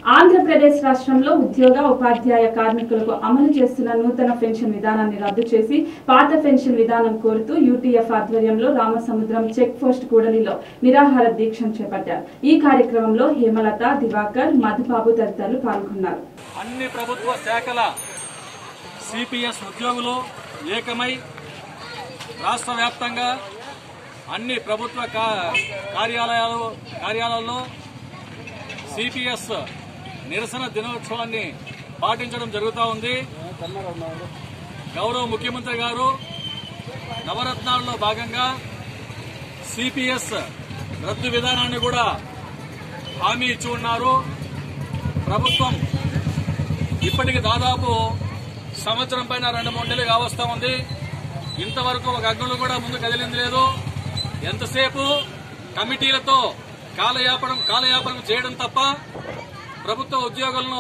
ఆంధ్రప్రదేశ్ రాష్ట్రంలో ఉద్యోగ ఉపాధ్యాయ కార్మికులకు అమలు చేస్తున్న నూతన పెన్షన్ విధానాన్ని రద్దు చేసి పాత పెన్షన్ విధానం కోరుతూ యూటీఎఫ్ ఆధ్వర్యంలో రామసముద్రం చెక్ పోస్ట్ కూడలిలో నిరాహార దీక్షను చేపట్టారు ఈ కార్యక్రమంలో హేమలత దివాకర్ మధుబాబు తదితరులు పాల్గొన్నారు అన్ని ప్రభుత్వ శాఖల సిపిఎస్ ఉద్యోగులు ఏకమై రాష్ట్ర వ్యాప్తంగా అన్ని ప్రభుత్వ కా- కార్యాలయాలు కార్యాలయాల్లో సిపిఎస్ నిరసన దినోత్సవాన్ని పాటించడం జరుగుతూ ఉంది గౌరవ ముఖ్యమంత్రి గారు నవరత్నాల్లో భాగంగా సిపిఎస్ రద్దు విధానాన్ని కూడా హామీ ఇచ్చి ఉన్నారు ప్రభుత్వం ఇప్పటికి దాదాపు సంవత్సరం పైన రెండు మూడు నెలలు కావస్తా ఉంది ఇంతవరకు ఒక అగ్నులు కూడా ముందు కదిలింది లేదు ఎంతసేపు కమిటీలతో కాలయాపనం కాలయాపనం చేయడం తప్ప ప్రభుత్వ ఉద్యోగులను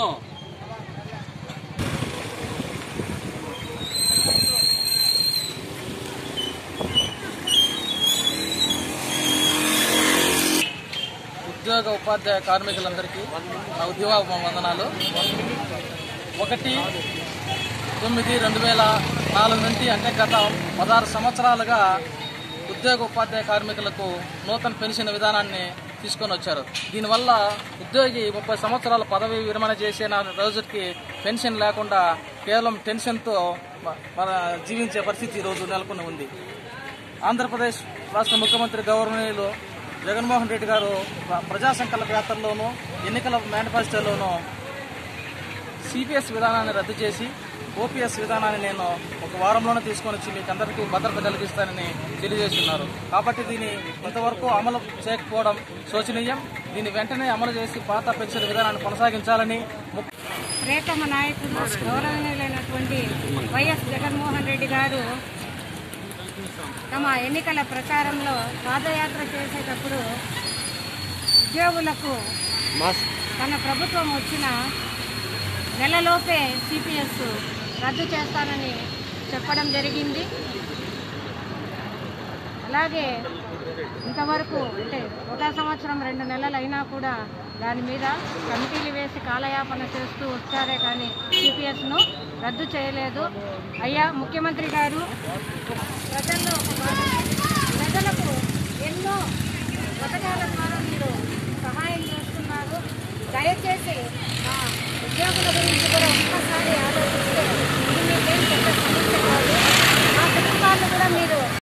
ఉద్యోగ ఉపాధ్యాయ కార్మికులందరికీ నా ఉద్యోగ వందనాలు ఒకటి తొమ్మిది రెండు వేల నాలుగు నుండి అంటే గత పదహారు సంవత్సరాలుగా ఉద్యోగ ఉపాధ్యాయ కార్మికులకు నూతన పెన్షన్ విధానాన్ని తీసుకొని వచ్చారు దీనివల్ల ఉద్యోగి ముప్పై సంవత్సరాల పదవి విరమణ చేసిన రోజుకి పెన్షన్ లేకుండా కేవలం టెన్షన్తో మ- మన జీవించే పరిస్థితి ఈరోజు నెలకొని ఉంది ఆంధ్రప్రదేశ్ రాష్ట్ర ముఖ్యమంత్రి గౌరవనీయులు జగన్మోహన్ రెడ్డి గారు ప్ర- ప్రజా సంకల్ప యాత్రలోనూ ఎన్నికల మేనిఫెస్టోలోనూ సిపిఎస్ విధానాన్ని రద్దు చేసి ఓపీఎస్ విధానాన్ని నేను ఒక వారంలోనే తీసుకొని వచ్చి మీకు అందరికీ భద్రత కలిగిస్తానని తెలియజేస్తున్నారు కాబట్టి దీన్ని ఇంతవరకు అమలు చేయకపోవడం శోచనీయం దీన్ని వెంటనే అమలు చేసి పాత పెన్షన్ విధానాన్ని కొనసాగించాలని ముఖ్య ప్రేతమ నాయకుడు గౌరవనీయులైనటువంటి వైఎస్ జగన్మోహన్ రెడ్డి గారు తమ ఎన్నికల ప్రచారంలో పాదయాత్ర చేసేటప్పుడు ఉద్యోగులకు తన ప్రభుత్వం వచ్చిన నెలలోపే సిపిఎస్ రద్దు చేస్తానని చెప్పడం జరిగింది అలాగే ఇంతవరకు అంటే ఒక సంవత్సరం రెండు నెలలు అయినా కూడా దాని మీద కమిటీలు వేసి కాలయాపన చేస్తూ వచ్చారే కానీ సిపిఎస్ను రద్దు చేయలేదు అయ్యా ముఖ్యమంత్రి గారు ప్రజల్లో ఒక భాగం. ప్రజలకు ఎన్నో పథకాల ద్వారా మీరు సహాయం చేస్తున్నారు దయచేసి మా ఉద్యోగుల గురించి కూడా ఒక్కసారి